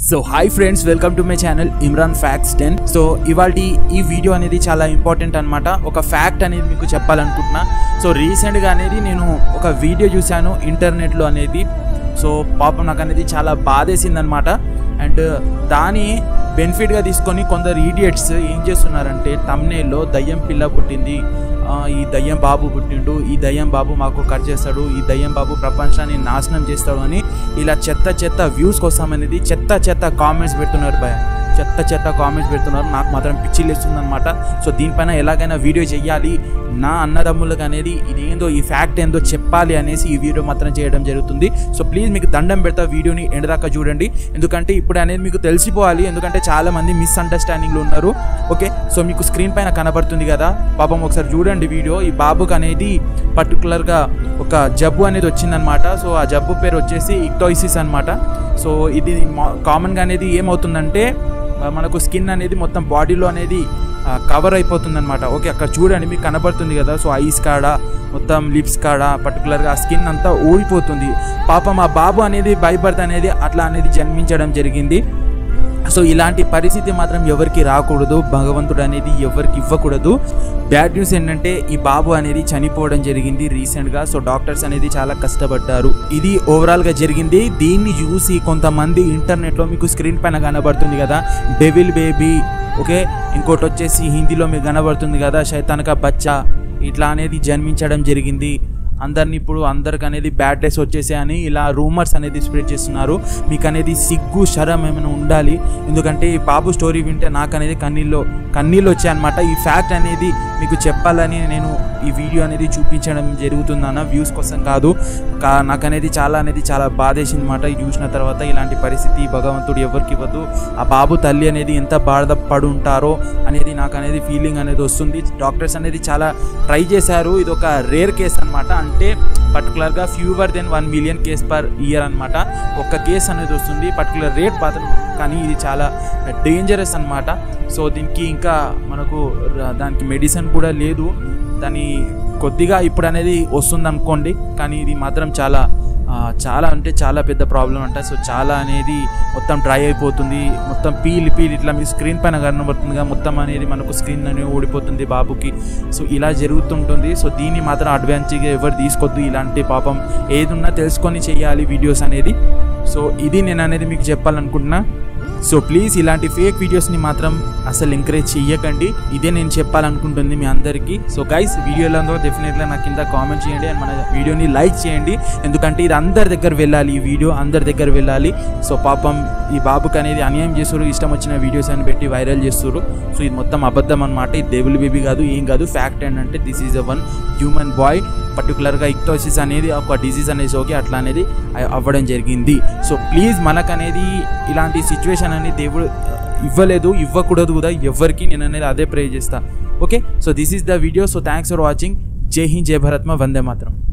so hi friends welcome to my channel Imran facts ten so ఇవాళ ఈ video అనేది చాలా ఇంపార్టెంట్ అనమాట ఒక ఫ్యాక్ట్ అనేది మీకు చెప్పాలనుకుంటున్నా సో రీసెంట్గా అనేది నేను ఒక వీడియో చూశాను ఇంటర్నెట్లో అనేది సో పాపం నాకు అనేది చాలా బాధేసింది అనమాట అండ్ దాని బెనిఫిట్గా తీసుకొని కొందరు ఈడియట్స్ ఏం చేస్తున్నారంటే తమ్నేల్లో దయ్యం పిల్ల పుట్టింది ఆ, ఈ దయ్యం బాబు పుట్టిండు ఈ దయ్యం బాబు మాకు కట్ చేస్తాడు ఈ దయ్యం బాబు ప్రపంచాన్ని నాశనం చేస్తాడు అని ఇలా చెత్త చెత్త వ్యూస్ కోసం అనేది చెత్త చెత్త కామెంట్స్ పెడుతున్నారు భయ చెత్త చెత్త కామెంట్స్ పెడుతున్నారు నాకు మాత్రం పిచ్చి లేస్తుందన్నమాట సో దీనిపైన ఎలాగైనా వీడియో చెయ్యాలి నా అన్నదమ్ములకు అనేది ఇదేందో ఈ ఫ్యాక్ట్ ఏందో చెప్పాలి అనేసి ఈ వీడియో మాత్రం చేయడం జరుగుతుంది సో ప్లీజ్ మీకు దండం పెడతా వీడియోని ఎండ్ దాకా చూడండి ఎందుకంటే ఇప్పుడు అనేది మీకు తెలిసిపోవాలి ఎందుకంటే చాలా మంది మిస్అండర్స్టాండింగ్లో ఉన్నారు ఓకే సో మీకు స్క్రీన్ పైన కనబడుతుంది కదా పాపం ఒకసారి చూడండి వీడియో ఈ బాబుకి అనేది పర్టికులర్గా ఒక జబ్బు అనేది వచ్చిందనమాట సో ఆ జబ్బు పేరు వచ్చేసి ఇక్టోయిసిస్ అనమాట సో ఇది కామన్గా అనేది ఏమవుతుందంటే ఆ, మనకు స్కిన్ అనేది మొత్తం బాడీలో అనేది కవర్ అయిపోతుంది అనమాట ఓకే అక్కడ చూడండి మీకు కనబడుతుంది కదా సో ఐస్ కాడ మొత్తం లిప్స్ కాడ పర్టికులర్గా ఆ స్కిన్ అంతా ఊడిపోతుంది పాపం ఆ బాబు అనేది భయపడత అనేది అట్లా అనేది జన్మించడం జరిగింది సో ఇలాంటి పరిస్థితి మాత్రం ఎవరికి రాకూడదు భగవంతుడు అనేది ఎవరికి ఇవ్వకూడదు బ్యాడ్ న్యూస్ ఏంటంటే ఈ బాబు అనేది చనిపోవడం జరిగింది రీసెంట్గా సో డాక్టర్స్ అనేది చాలా కష్టపడ్డారు ఇది ఓవరాల్గా జరిగింది దీన్ని చూసి కొంతమంది ఇంటర్నెట్లో మీకు స్క్రీన్ పైన కనబడుతుంది కదా డెవిల్ బేబీ ఓకే ఇంకోటి వచ్చేసి హిందీలో మీకు కనబడుతుంది కదా శైతానక బచ్చా ఇట్లా అనేది జన్మించడం జరిగింది అందరిని ఇప్పుడు అందరికి అనేది బ్యాడ్ డేస్ వచ్చేసాయని ఇలా రూమర్స్ అనేది స్ప్రెడ్ చేస్తున్నారు మీకు అనేది సిగ్గు శరం ఏమైనా ఉండాలి ఎందుకంటే ఈ బాబు స్టోరీ వింటే నాకు అనేది కన్నీళ్ళు కన్నీళ్ళు వచ్చాయన్నమాట ఈ ఫ్యాక్ట్ అనేది మీకు చెప్పాలని నేను ఈ వీడియో అనేది చూపించడం జరుగుతుందన్న వ్యూస్ కోసం కాదు కా నాకు అనేది చాలా అనేది చాలా బాధేసింది అనమాట ఇది చూసిన తర్వాత ఇలాంటి పరిస్థితి భగవంతుడు ఎవరికి ఇవ్వదు ఆ బాబు తల్లి అనేది ఎంత బాధపడి ఉంటారో అనేది నాకు అనేది ఫీలింగ్ అనేది వస్తుంది డాక్టర్స్ అనేది చాలా ట్రై చేశారు ఇది ఒక రేర్ కేస్ అనమాట అంటే పర్టికులర్గా fewer than one million case per year అనమాట ఒక్క కేస్ అనేది వస్తుంది పర్టికులర్ రేట్ మాత్రం కానీ ఇది చాలా డేంజరస్ అనమాట సో దీనికి ఇంకా మనకు ర- దానికి మెడిసిన్ కూడా లేదు దాని కొద్దిగా ఇప్పుడు అనేది వస్తుంది అనుకోండి కానీ ఇది మాత్రం చాలా ఆ, చాలా అంటే చాలా పెద్ద ప్రాబ్లం అంట సో చాలా అనేది మొత్తం డ్రై అయిపోతుంది మొత్తం పీలి పీలి ఇట్లా మీ స్క్రీన్ పైన కనబడుతుందిగా మొత్తం అనేది మనకు స్క్రీన్ అనేది ఊడిపోతుంది బాబుకి సో ఇలా జరుగుతుంటుంది సో దీన్ని మాత్రం అడ్వాన్స్గా ఎవరు తీసుకోవద్దు ఇలాంటి పాపం ఏది ఉన్నా తెలుసుకొని చేయాలి వీడియోస్ అనేది సో ఇది నేను అనేది మీకు చెప్పాలనుకుంటున్నా సో ప్లీజ్ ఇలాంటి ఫేక్ వీడియోస్ని మాత్రం అసలు ఎంకరేజ్ చెయ్యకండి ఇదే నేను చెప్పాలనుకుంటుంది మీ అందరికీ సో గైస్ వీడియోలో ఉందో డెఫినెట్గా నాకు కింద కామెంట్ చేయండి అండ్ మన వీడియోని లైక్ చేయండి ఎందుకంటే ఇది అందరి దగ్గర వెళ్ళాలి ఈ వీడియో అందరి దగ్గర వెళ్ళాలి సో పాపం ఈ బాబుకి అనేది అన్యాయం చేస్తారు ఇష్టం వచ్చిన వీడియోస్ అని పెట్టి వైరల్ చేస్తారు సో ఇది మొత్తం అబద్ధం అనమాట ఇది దేవుల్ బేబీ కాదు ఏం కాదు ఫ్యాక్ట్ ఏంటంటే this is a one human boy పర్టికులర్గా ఇక్టోసిస్ అనేది ఒక డిసీజ్ అనేది సోకి అట్లా అనేది అ- అవ్వడం జరిగింది సో ప్లీజ్ మనకనేది ఇలాంటి సిచ్యువేషన్ అనేది దేవుడు ఇవ్వలేదు ఇవ్వకూడదు కూడా ఎవరికి నేను అనేది అదే ప్రే చేస్తా okay so this is the video so thanks for watching జై హింద్ జై భారత్మ వందే మాత్రం